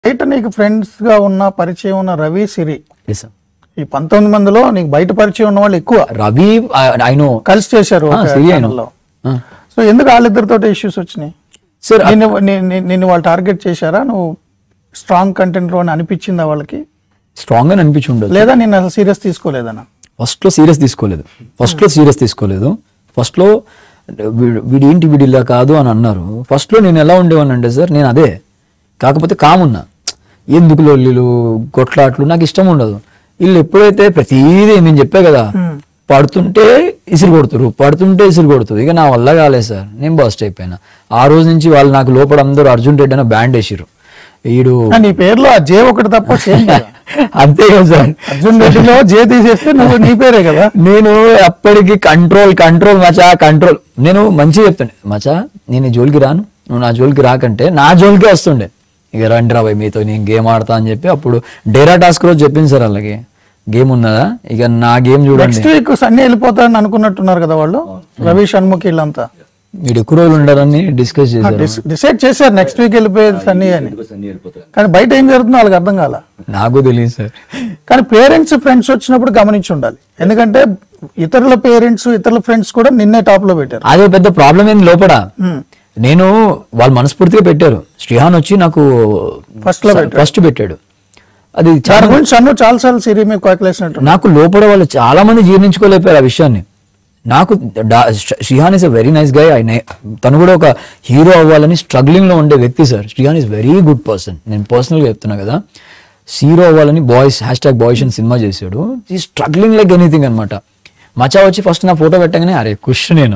బయట నీకు ఫ్రెండ్స్ గా ఉన్న పరిచయం ఉన్న రవి సిరి ఎస్ సార్ ఈ పంతొమ్మిది మందిలో నీకు బయట పరిచయం ఉన్న వాళ్ళు ఎక్కువ రవి ఐ నో కలిసి చేశారు ఒక సిరి ఐ channel లో. సో ఎందుకు వాళ్ళిద్దరితో ఇష్యూస్ వచ్చినాయి సార్ నిన్ను ని- ని- నిన్ను వాళ్ళు టార్గెట్ చేశారా నువ్వు స్ట్రాంగ్ కంటెంట్ లో అని అనిపించిందా వాళ్ళకి స్ట్రాంగ్ అని అనిపించి ఉండదు లేదా నిన్ను అసలు సీరియస్ తీసుకోలేదనా ఫస్ట్ లో సీరియస్ తీసుకోలేదు ఫస్ట్ లో సీరియస్ తీసుకోలేదు ఫస్ట్ లో వీడు- వీడు ఏంటి వీడు ఇలా కాదు అని అన్నారు ఫస్ట్ లో నేను ఎలా ఉండేవాడిని అంటే సార్ నేను అదే కాకపోతే కామున్నా ఎందుకు లొల్లిలు కొట్లాట్లు నాకు ఇష్టం ఉండదు వీళ్ళు ఎప్పుడైతే ప్రతిదీ నేను చెప్పా కదా పడుతుంటే ఇసురు కొడుతురు పడుతుంటే ఇసురు కొడుతురు ఇక నా వల్ల కాలేదు సార్ నేను బస్ట్ అయిపోయినా ఆ రోజు నుంచి వాళ్ళు నాకు లోపల అందరూ అర్జున్ రెడ్డి అని బ్యాండ్ వేసిరు వీడు ఆ, నీ పేరులో ఆ జే ఒకటి తప్ప సేమ్ కదా. అంతే కదా సార్ అర్జున్ రెడ్డిలో జే తీసేస్తే నువ్వు నీ పేరే కదా నేను అప్పటికి కంట్రోల్ కంట్రోల్ మచా కంట్రోల్ నేను మంచిగా చెప్తాను మచా నేను ఈ జోలికి రాను నువ్వు నా జోలికి రాకంటే నా జోలికే వస్తుండే ఇక రండి రా భయ్ మీతో నేను గేమ్ ఆడతా అని చెప్పి అప్పుడు డేరా టాస్క్ రోజు చెప్పింది సార్ వాళ్ళకి గేమ్ ఉన్నదా ఇక నా గేమ్ చూడండి నెక్స్ట్ వీక్ సన్నీ వెళ్ళిపోతారని అనుకున్నట్టున్నారు కదా వాళ్ళు రవి షణ్ముఖి వీళ్ళంతా మీరు ఎక్కువ రోజులు ఉండాలని డిస్కస్ చేశారు డిసైడ్ చేశారు నెక్స్ట్ వీక్ వెళ్ళిపోయేది సన్నీ అని కానీ బయట ఏం జరుగుతుందో వాళ్ళకి అర్థం కాల నాకు తెలియదు సార్ కానీ పేరెంట్స్ ఫ్రెండ్స్ వచ్చినప్పుడు గమనించి ఉండాలి ఎందుకంటే ఇతరుల పేరెంట్స్ ఇతరుల ఫ్రెండ్స్ కూడా నిన్నే టాప్ లో పెట్టారు అదే పెద్ద ప్రాబ్లం ఏంది లోపల Hmm. నేను వాళ్ళు మనస్ఫూర్తిగా పెట్టారు శ్రీహాన్ వచ్చి నాకు First లో పెట్టాడు. ఫస్ట్ పెట్టాడు అది చాలా దాని గురించి అన్ను చాలా సార్లు సిరి మీద కాకలేసినట్టు నాకు లోపల వాళ్ళు చాలా మంది జీర్ణించుకోలేపారు ఆ విషయాన్ని నాకు డా- Shrihan is a very nice guy ఆయన తను కూడా ఒక హీరో అవ్వాలని స్ట్రగ్లింగ్ లో ఉండే వ్యక్తి sir Shrihan is very good person నేను పర్సనల్ గా చెప్తున్నా కదా హీరో అవ్వాలని బాయ్స్ హ్యాష్ ట్యాగ్ బాయ్స్ అని సినిమా చేశాడు ఈ స్ట్రగ్లింగ్ లైక్ ఎనీథింగ్ అనమాట మచా వచ్చి ఫస్ట్ నా ఫోటో పెట్టగానే అరే కుష్ నేను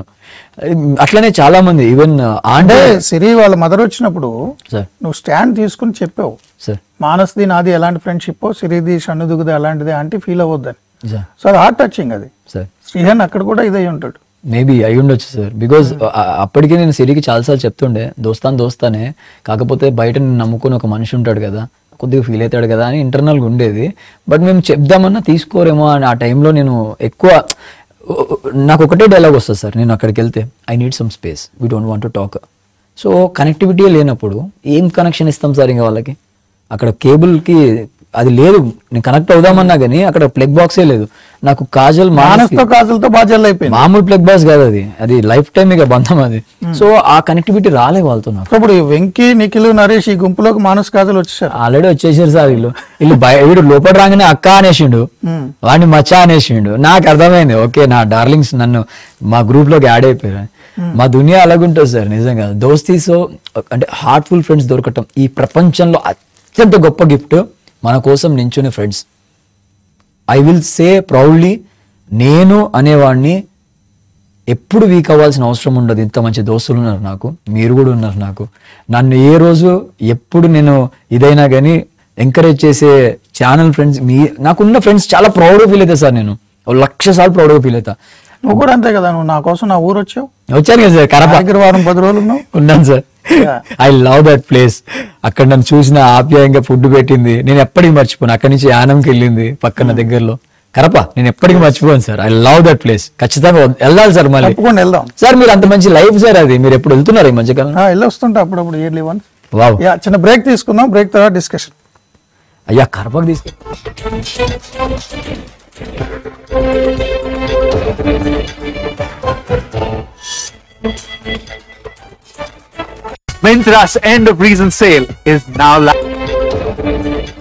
అట్లనే చాలా మంది ఈవెన్ అంటే ఆంటే సిరి వాళ్ళ మదర్ వచ్చినప్పుడు సార్ నువ్వు స్టాండ్ తీసుకుని చెప్పావు సార్ మానస్ది నాది ఎలాంటి ఫ్రెండ్షిప్ సిరిది షన్నుదుగుది అలాంటిది అంటే ఫీల్ అవ్వద్దని సార్ సో అది హార్ట్ టచింగ్ అది సార్ శ్రీహన్ అక్కడ కూడా ఇదే ఉంటాడు మేబీ అయి ఉండొచ్చు సార్ బికాజ్ అప్పటికే నేను సిరికి చాలాసార్లు చెప్తుండే దోస్తాన్ దోస్తానే కాకపోతే బయట నేను నమ్ముకుని ఒక మనిషి ఉంటాడు కదా కొద్దిగా ఫీల్ అవుతాడు కదా అని ఇంటర్నల్గా ఉండేది బట్ మేము చెప్దామన్నా తీసుకోరేమో అని ఆ టైంలో నేను ఎక్కువ నాకు ఒకటే డైలాగ్ వస్తుంది సార్ నేను అక్కడికి వెళ్తే I need some space we don't want to talk so connectivity లేనప్పుడు ఏం కనెక్షన్ ఇస్తాం సార్ ఇంకా వాళ్ళకి అక్కడ కేబుల్కి అది లేదు నేను కనెక్ట్ అవుదామన్నా కానీ అక్కడ ప్లగ్ బాక్సే లేదు నాకు కాజల్ మానస్ మానస్తో కాజులతో బాగా జల్ అయిపోయింది మామూలు ప్లగ్ బాస్ కాదు అది అది లైఫ్ టైం ఇక బంధం అది సో ఆ కనెక్టివిటీ రాలే వాళ్ళతో నాకు సో ఇప్పుడు ఈ వెంకీ నిఖిల్ నరేష్ ఈ గుంపులోకి మానస్ కాజులు వచ్చేసారు ఆల్రెడీ వచ్చేసారు సార్ వీళ్ళు వీళ్ళు బయ వీడు లోపల రాగానే అక్క అనేసిండు మ్మ్. వాడిని మచ్చా అనేసిండు నాకు అర్థమైంది ఓకే నా డార్లింగ్స్ నన్ను మా గ్రూప్ లోకి యాడ్ అయిపోయారు మా దునియా అలాగుంటుంది సార్ నిజంగా దోస్తీసో అంటే హార్ట్ఫుల్ ఫ్రెండ్స్ దొరకటం ఈ ప్రపంచంలో అత్యంత గొప్ప గిఫ్ట్ మన కోసం నించునే friends I will say proudly నేను అనేవాడిని ఎప్పుడు వీక్ అవ్వాల్సిన అవసరం ఉండదు ఇంత మంచి దోస్తులు ఉన్నారు నాకు మీరు కూడా ఉన్నారు నాకు నన్ను ఏ రోజు ఎప్పుడు నేను ఇదైనా కానీ ఎంకరేజ్ చేసే ఛానల్ ఫ్రెండ్స్ మీ నాకున్న ఫ్రెండ్స్ చాలా ప్రౌడ్గా ఫీల్ అవుతా సార్ నేను ఓ లక్ష సార్లు ప్రౌడ్గా ఫీల్ అవుతా నువ్వు కూడా అంతే కదా నువ్వు నా కోసం నా ఊరు వచ్చావు వచ్చాను కదా సార్ కరప దగ్గర వారం పది రోజులు ఉన్నావు ఉన్నాను sir Yeah. I love that place అక్కడ నన్ను చూసిన ఆప్యాయంగా ఫుడ్ పెట్టింది నేను ఎప్పటికీ మర్చిపోను అక్కడి నుంచి యానంకి వెళ్ళింది పక్కన దగ్గరలో కరప నేను ఎప్పటికీ మర్చిపోను sir I love that place ఖచ్చితంగా వెళ్ళాలి సార్ మళ్ళీ తప్పకుండా వెళ్దాం సార్ మీరు అంత మంచి లైఫ్ సార్ అది మీరు ఎప్పుడు వెళ్తున్నారు ఈ మధ్యకాలం ఆ, వెళ్ళి వస్తుంటా అప్పుడప్పుడు ఇయర్లీ వన్ వావ్ యా చిన్న బ్రేక్ తీసుకుందాం బ్రేక్ తర్వాత డిస్కషన్ అయ్యా కరపకు తీసుకు Myntra's end of reason sale is now live.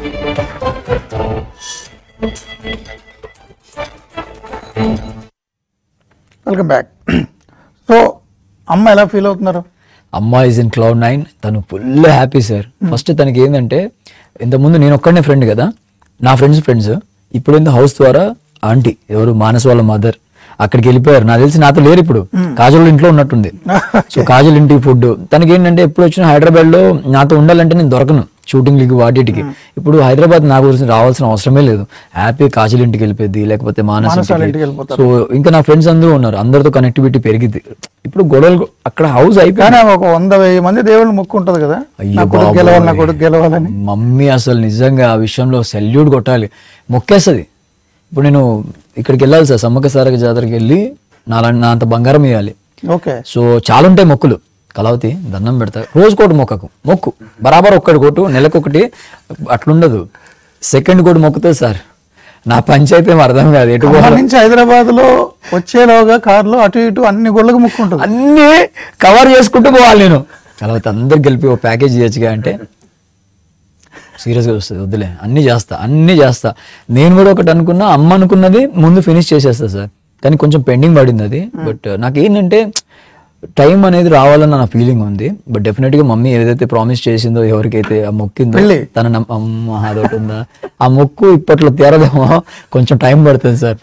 Welcome back so అమ్మ ఎలా ఫీల్ అవుతున్నారు అమ్మ ఇస్ ఇన్ క్లౌడ్ నైన్ తను ఫుల్ హ్యాపీ సార్ ఫస్ట్ తనకి ఏంటంటే ఇంతకుముందు నేను ఒక్కడనే ఫ్రెండ్ కదా నా ఫ్రెండ్స్ ఫ్రెండ్స్ ఇప్పుడు ఏందో హౌస్ ద్వారా ఆంటీ ఎవరు మానస్ వాళ్ళ మదర్ అక్కడికి వెళ్ళిపోయారు నాకు తెలిసి నాతో లేరు ఇప్పుడు కాజల్ ఇంట్లో ఉన్నట్టుంది సో కాజల్ ఇంటికి ఫుడ్ తనకి ఏంటంటే ఎప్పుడు వచ్చిన హైదరాబాద్ లో నాతో ఉండాలంటే నేను దొరకను షూటింగ్ లీగ్ వాటికి ఇప్పుడు హైదరాబాద్ నా గురించి రావాల్సిన అవసరమే లేదు హ్యాపీ కాజల్ ఇంటికి వెళ్ళిపోద్ది లేకపోతే మానస్ మానస్ వాళ్ళ ఇంటికి. ఇంటికి వెళ్ళిపోతారు. సో ఇంకా నా ఫ్రెండ్స్ అందరూ ఉన్నారు అందరితో కనెక్టివిటీ పెరిగింది ఇప్పుడు గొడవలు అక్కడ హౌస్ అయిపోయింది కానీ ఒక వంద వెయ్యి మంది దేవుళ్ళు మొక్కు ఉంటది కదా అయ్యో నా కొడుకు బాబోయ్. గెలవాలి నా కొడుకు గెలవాలని మమ్మీ అసలు నిజంగా ఆ విషయంలో సెల్యూట్ కొట్టాలి మొక్కేస్తుంది ఇప్పుడు నేను ఇక్కడికి వెళ్ళాలి సార్ సమ్మక్క సారక జాతరకి వెళ్ళి నా నా అంత బంగారం ఇవ్వాలి ఓకే సో చాలా ఉంటాయి మొక్కులు కలవతి దండం పెడతా రోజు కోటి మొక్కకు మొక్కు బరాబర్ ఒక్కటి కొట్టు నెలకొకటి అట్లుండదు సెకండ్ కోటి మొక్కుతుంది సార్ నా పంచాయతీ ఏం అర్థం కాదు ఎటు ఖమ్మం పోవాలో. నుంచి హైదరాబాద్ లో వచ్చేలోగా కార్లో అటు ఇటు అన్ని గుళ్ళకు ముక్కుంటుంది అన్నీ కవర్ చేసుకుంటూ పోవాలి నేను కలవతి అందరు గెలిపి ఓ ప్యాకేజ్ చేయొచ్చుగా అంటే సీరియస్గా వస్తుంది వద్దులే అన్నీ చేస్తా అన్నీ చేస్తా నేను కూడా ఒకటి అనుకున్నా అమ్మ అనుకున్నది ముందు ఫినిష్ చేసేస్తా సార్ కానీ కొంచెం పెండింగ్ పడింది అది బట్ నాకు ఏంటంటే టైం అనేది రావాలని నా ఫీలింగ్ ఉంది బట్ డెఫినెట్ గా మమ్మీ ఏదైతే ప్రామిస్ చేసిందో ఎవరికైతే ఆ మొక్కిందో పెళ్ళి. తన నమ్- అమ్మ అదొకటి ఉందా ఆ మొక్కు ఇప్పట్లో తీరదేమో కొంచెం టైం పడుతుంది సార్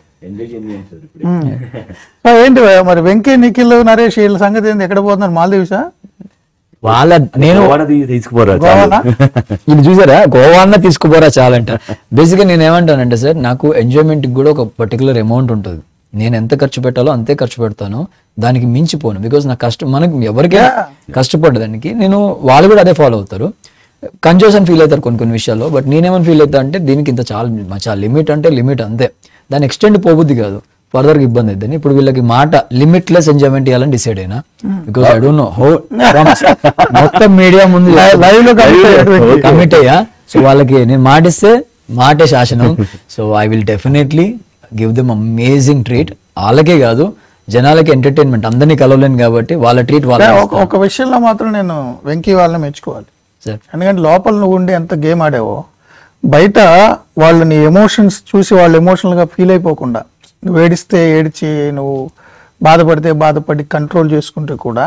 ఆ, ఏంటి భయ్యా, మరి వెంకీ నిఖిల్ నరేష్ వీళ్ళ సంగతి ఏంది ఎక్కడ పోతున్నారు మాల్దీవ్సా వాళ్ళ నేను గోవాన తీ- తీసుకుపోరా గోవానా? ఇది చూసారా గోవాన్న తీసుకుపోరా చాలంట బేసిక్గా నేను ఏమంటానంటే సార్ నాకు ఎంజాయ్మెంట్ కూడా ఒక పర్టికులర్ అమౌంట్ ఉంటుంది నేను ఎంత ఖర్చు పెట్టాలో అంతే ఖర్చు పెడతాను దానికి మించిపోను బికాజ్ నా కష్టం మనకి ఎవరికైనా కష్టపడ్డదానికి నేను వాళ్ళు కూడా అదే ఫాలో అవుతారు కన్జోస్ అని ఫీల్ అవుతారు కొన్ని కొన్ని విషయాల్లో బట్ నేనేమని ఫీల్ అవుతా అంటే దీనికి ఇంత చాలా చాలా లిమిట్ అంటే లిమిట్ అంతే దాని ఎక్స్టెండ్ పోబుద్ది కాదు ఫర్దర్ గా ఇబ్బంది అవుతుంది ఇప్పుడు వీళ్ళకి మాట లిమిట్లెస్ ఎంజాయ్మెంట్ ఇవ్వాలని డిసైడ్ అయినా because I don't know how మొత్తం మీడియా ముందు లైవ్ లో commit అయ్యాడు వ్యక్తి. కమిట్ అయ్యా సో వాళ్ళకి నేను మాటిస్తే మాటే శాసనం so I will definitely give them amazing treat వాళ్ళకే కాదు జనాలకి ఎంటర్టైన్మెంట్ అందరినీ కలవలేను కాబట్టి వాళ్ళ ట్రీట్ వాళ్ళ ఒక ఒక విషయంలో మాత్రం నేను వెంకీ వాళ్ళని మెచ్చుకోవాలి సార్ ఎందుకంటే లోపల నువ్వు ఉండి ఎంత గేమ్ ఆడావో బయట వాళ్ళు నీ ఎమోషన్స్ చూసి వాళ్ళు ఎమోషనల్ గా ఫీల్ అయిపోకుండా నువ్వు ఏడిస్తే ఏడిచి నువ్వు బాధపడితే బాధపడి కంట్రోల్ చేసుకుంటే కూడా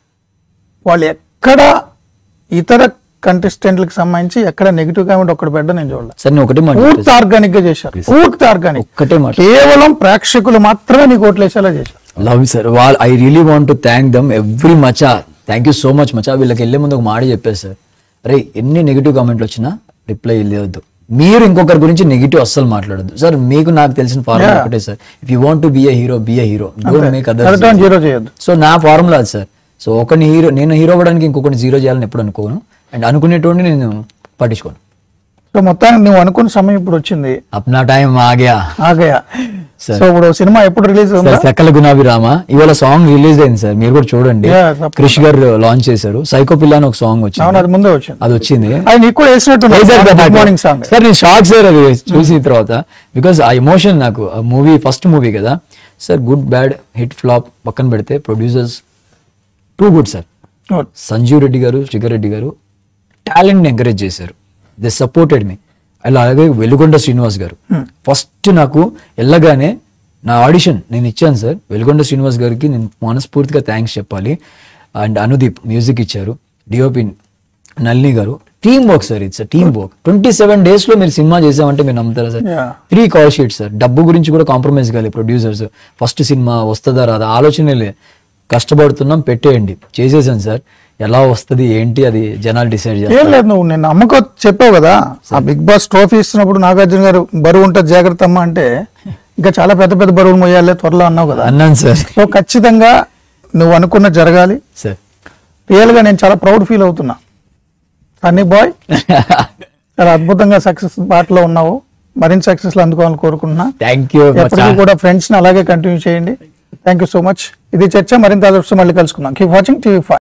వాళ్ళు ఎక్కడ ఇతర కంటెస్టెంట్లకు సంబంధించి ఎక్కడ నెగిటివ్ కామెంట్ ఒక్కటి పెట్ట నేను చూడలే సార్ నేను ఒకటి మాట పూర్తి ఆర్గానిక్ గా చేశారు పూర్తి ఆర్గానిక్ ఒక్కటే మాట కేవలం ప్రేక్షకులు మాత్రమే నీకు ఓట్లేసేలా చేశారు లవ్ సార్ వాళ్ళు I really want to thank them every మచా థ్యాంక్ యూ సో మచ్ మచా వీళ్ళకి వెళ్ళే ముందు ఒక మాట చెప్పారు సార్ అరే ఎన్ని నెగిటివ్ కామెంట్లు వచ్చినా రిప్లై లేవద్దు మీరు ఇంకొకరి గురించి నెగిటివ్ అస్సలు మాట్లాడద్దు సార్ మీకు నాకు తెలిసిన ఫార్ములా ఒకటే sir if you want to be a hero be a hero don't make ఎదుట అదర్ జీరో చేయొద్దు సో నా ఫార్ములా అది సార్ సో ఒకరిని హీరో నేను హీరో అవ్వడానికి ఇంకొకరిని జీరో చేయాలని ఎప్పుడు అనుకోను అండ్ అనుకునేటువంటి నేను పట్టించుకోను సో మొత్తానికి నువ్వు అనుకున్న సమయం ఇప్పుడు వచ్చింది అప్నా టైం ఆగ్యా ఆగయా Sir. సో ఇప్పుడు సినిమా ఎప్పుడు రిలీజ్ సార్ ఉందా సకల గులాబీ రామ ఇవాళ సాంగ్ రిలీజ్ అయింది సార్ మీరు కూడా చూడండి Yeah, తప్పకుండా. క్రిష్ గారు లాంచ్ చేశారు సైకో పిల్ల అని ఒక సాంగ్ అవును వచ్చింది అది ముందే వచ్చింది అది వచ్చింది అది నీకు కూడా వేసినట్టు గుడ్ మార్నింగ్ సాంగ్ సార్ నేను షాక్ సార్ అది చూసిన తర్వాత బికాస్ ఆ ఎమోషన్ నాకు ఆ మూవీ ఫస్ట్ మూవీ కదా sir good bad hit flop పక్కన పెడితే producers too good sir Sanjeev Reddy garu Shrikar Reddy గారు టాలెంట్ని ఎంకరేజ్ చేశారు దే సపోర్టెడ్ మీ అలా అలాగే వెలుగొండ శ్రీనివాస్ గారు ఫస్ట్ నాకు వెళ్ళగానే నా ఆడిషన్ నేను ఇచ్చాను సార్ వెలుగొండ శ్రీనివాస్ గారికి నేను మనస్ఫూర్తిగా థ్యాంక్స్ చెప్పాలి అండ్ అనుదీప్ మ్యూజిక్ ఇచ్చారు DOP Nalini garu team work sir it's team work twenty seven days లో మీరు సినిమా చేసామంటే మీరు నమ్ముతారా సార్ Yeah. Three call sheets sir డబ్బు గురించి కూడా కాంప్రమైజ్ కాలేదు ప్రొడ్యూసర్స్ ఫస్ట్ సినిమా వస్తుందా రాదా ఆలోచనే లే కష్టపడుతున్నాం పెట్టేయండి చేసేసాను సార్ ఎలా వస్తది ఏంటి అది జనాలు డిసైడ్ ఏం చేస్తారు లేదు నువ్వు నేను నమ్మకం చెప్పావు కదా ఆ బిగ్ బాస్ ట్రోఫీ ఇస్తున్నప్పుడు నాగార్జున గారు బరువు ఉంటుంది జాగ్రత్త అమ్మ అంటే ఇంకా చాలా పెద్ద పెద్ద బరువులు మొయ్యాలి త్వరలో అన్నావు కదా అన్నాను సార్ సో ఖచ్చితంగా నువ్వు అనుకున్న జరగాలి సార్ రియల్ గా నేను చాలా ప్రౌడ్ ఫీల్ అవుతున్నా సన్నీ బాయ్ చాలా అద్భుతంగా సక్సెస్ బాటలో ఉన్నావు మరింత సక్సెస్ అందుకోవాలని కోరుకుంటున్నా థ్యాంక్ యూ ఎప్పటికీ కూడా ఫ్రెండ్స్ ని అలాగే కంటిన్యూ చేయండి థ్యాంక్ యూ సో మచ్ ఇది చర్చ మరింత ఆదర్శం మళ్ళీ కలుసుకుందాం కీప్ వాచింగ్ టీవీ ఫైవ్